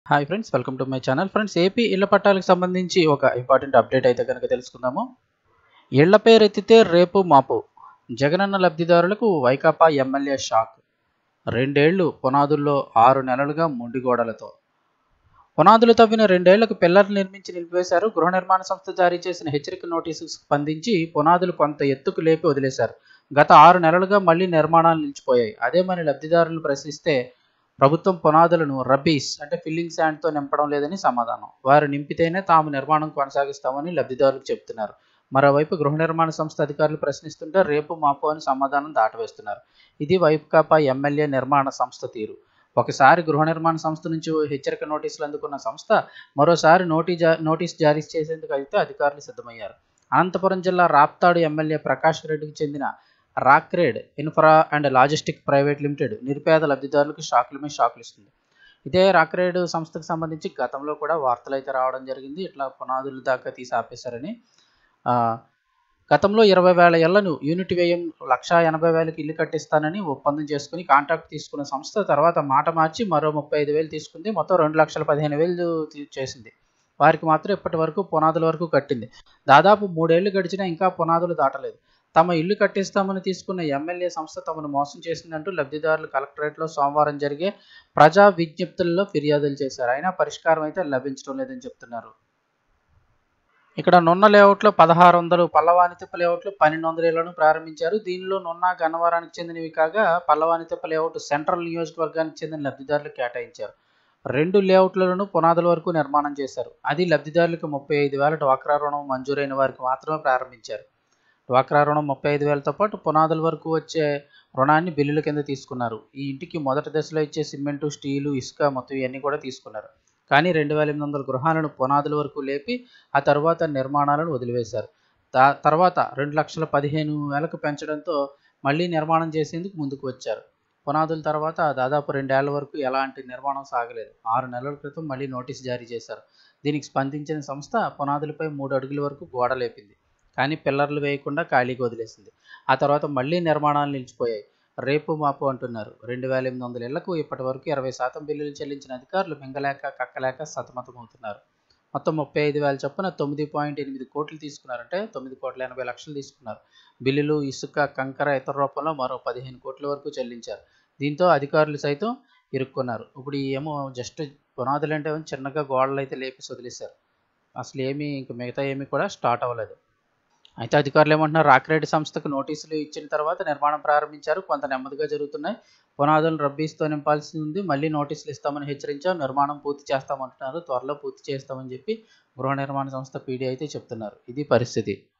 hi friends welcome to my channel friends AP ఇళ్ల పట్టాలకు సంబంధించి ఒక ఇంపార్టెంట్ అప్డేట్ అయితే కనుక తెలుసుకుందాము ఇళ్ల పేరెత్తితే రేపు మాపు జగనన్న లబ్ధిదారులకు వైకాపా ఎమ్మెల్యే షాక్ రెండేళ్లు పునాదుల్లో ఆరు నెలలుగా మొండిగోడలతో పునాదులు తవ్విన రెండేళ్లకు పిల్లర్లు నిర్మించి నిలిపివేశారు గృహ నిర్మాణ సంస్థ జారీ చేసిన హెచ్చరిక నోటీసు స్పందించి పునాదులు కొంత ఎత్తుకు లేపి వదిలేశారు గత ఆరు నెలలుగా మళ్లీ నిర్మాణాలు నిలిచిపోయాయి అదే మరి లబ్ధిదారులు ప్రశ్నిస్తే ప్రభుత్వం పునాదులను రబీస్ అంటే ఫిల్లింగ్ శాండ్తో నింపడం లేదని సమాధానం వారు నింపితేనే తాము నిర్మాణం కొనసాగిస్తామని లబ్ధిదారులకు చెబుతున్నారు మరోవైపు గృహ నిర్మాణ సంస్థ అధికారులు ప్రశ్నిస్తుంటే రేపు మాపు అని సమాధానం దాటవేస్తున్నారు ఇది వైకాపా ఎమ్మెల్యే నిర్మాణ సంస్థ తీరు ఒకసారి గృహ నిర్మాణ సంస్థ నుంచి హెచ్చరిక నోటీసులు అందుకున్న సంస్థ మరోసారి నోటీ జా నోటీస్ జారీ చేసేందుకు అయితే అధికారులు సిద్ధమయ్యారు అనంతపురం జిల్లా రాప్తాడు ఎమ్మెల్యే ప్రకాష్ రెడ్డికి చెందిన Rockrade infra and logistic private limited నిరుపేద లబ్ధిదారులకు షాకుల మీద షాకులు ఇస్తుంది ఇదే రాక్రేడ్ సంస్థకు సంబంధించి గతంలో కూడా వార్తలు అయితే రావడం జరిగింది ఇట్లా పునాదులు దాకా తీసి ఆపేశారని ఆ, గతంలో ఇరవై వేల ఇళ్లను యూనిట్ వ్యయం లక్షా ఎనభై వేలకు ఇల్లు కట్టిస్తానని ఒప్పందం చేసుకుని కాంట్రాక్ట్ తీసుకున్న సంస్థ తర్వాత మాట మార్చి మరో ముప్పై ఐదు వేలు తీసుకుంది మొత్తం రెండు లక్షల పదిహేను వేలు తీ- చేసింది వారికి మాత్రం ఇప్పటి వరకు పునాదుల వరకు కట్టింది దాదాపు మూడేళ్లు గడిచినా ఇంకా పునాదులు దాటలేదు తమ ఇల్లు కట్టిస్తామని తీసుకున్న ఎమ్మెల్యే సంస్థ తమను మోసం చేసిందంటూ లబ్ధిదారులు కలెక్టరేట్లో సోమవారం జరిగే ప్రజా విజ్ఞప్తుల్లో ఫిర్యాదులు చేశారు అయినా పరిష్కారం అయితే లభించడం లేదని చెప్తున్నారు ఇక్కడ నున్న లేఅవుట్లో పదహారు వందలు పల్లవానితిప్ప లేఅవుట్లో పన్నెండు వందల ఇళ్లను ప్రారంభించారు దీనిలో నున్న గన్నవరానికి చెందినవి కాగా పల్లవానితిప్ప లేఅవుట్ సెంట్రల్ నియోజకవర్గానికి చెందిన లబ్ధిదారులకు కేటాయించారు రెండు లేఅవుట్లను పునాదుల వరకు నిర్మాణం చేశారు అది లబ్ధిదారులకు ముప్పై ఐదు వేల డ్వాక్రా రుణం మంజూరైన వారికి మాత్రమే ప్రారంభించారు డ్వాక్రా రుణం ముప్పై ఐదు వేలతో పాటు పునాదుల వరకు వచ్చే రుణాన్ని బిల్లుల కింద తీసుకున్నారు ఈ ఇంటికి మొదటి దశలో ఇచ్చే సిమెంటు స్టీలు ఇసుక మొత్తం ఇవన్నీ కూడా తీసుకున్నారు కానీ రెండు వేల ఎనిమిది వందల గృహాలను పునాదుల వరకు లేపి ఆ తర్వాత నిర్మాణాలను వదిలివేశారు దా తర్వాత రెండు లక్షల పదిహేను వేలకు పెంచడంతో మళ్ళీ నిర్మాణం చేసేందుకు ముందుకు వచ్చారు పునాదుల తర్వాత దాదాపు రెండేళ్ల వరకు ఎలాంటి నిర్మాణం సాగలేదు ఆరు నెలల క్రితం మళ్ళీ నోటీస్ జారీ చేశారు దీనికి స్పందించిన సంస్థ పునాదులపై మూడు అడుగుల వరకు గోడ లేపింది కానీ పిల్లర్లు వేయకుండా ఖాళీగా వదిలేసింది ఆ తర్వాత మళ్ళీ నిర్మాణాలు నిలిచిపోయాయి రేపు మాపు అంటున్నారు రెండు వేల ఎనిమిది వందల ఇళ్లకు ఇప్పటి వరకు ఇరవై శాతం బిల్లులు చెల్లించిన అధికారులు మింగలేక కక్కలేక సతమతమవుతున్నారు మొత్తం ముప్పై ఐదు వేల చొప్పున తొమ్మిది పాయింట్ ఎనిమిది కోట్లు తీసుకున్నారంటే తొమ్మిది కోట్ల ఎనభై లక్షలు తీసుకున్నారు బిల్లులు ఇసుక కంకర ఇతర రూపంలో మరో పదిహేను కోట్ల వరకు చెల్లించారు దీంతో అధికారులు సైతం ఇరుక్కున్నారు ఇప్పుడు ఈ ఏమో జస్ట్ పునాదులు అంటే ఏమో చిన్నగా గోడలు అయితే లేపి వదిలేశారు అసలు ఏమీ ఇంక మిగతా ఏమీ కూడా స్టార్ట్ అవ్వలేదు అయితే అధికారులు ఏమంటున్నారు రాక్రేడ్ సంస్థకు నోటీసులు ఇచ్చిన తర్వాత నిర్మాణం ప్రారంభించారు కొంత నెమ్మదిగా జరుగుతున్నాయి పునాదులను రబ్బీస్తో నింపాల్సి ఉంది మళ్ళీ నోటీసులు ఇస్తామని హెచ్చరించాం నిర్మాణం పూర్తి చేస్తామంటున్నారు త్వరలో పూర్తి చేస్తామని చెప్పి గృహ నిర్మాణ సంస్థ పీడీ అయితే చెప్తున్నారు ఇది పరిస్థితి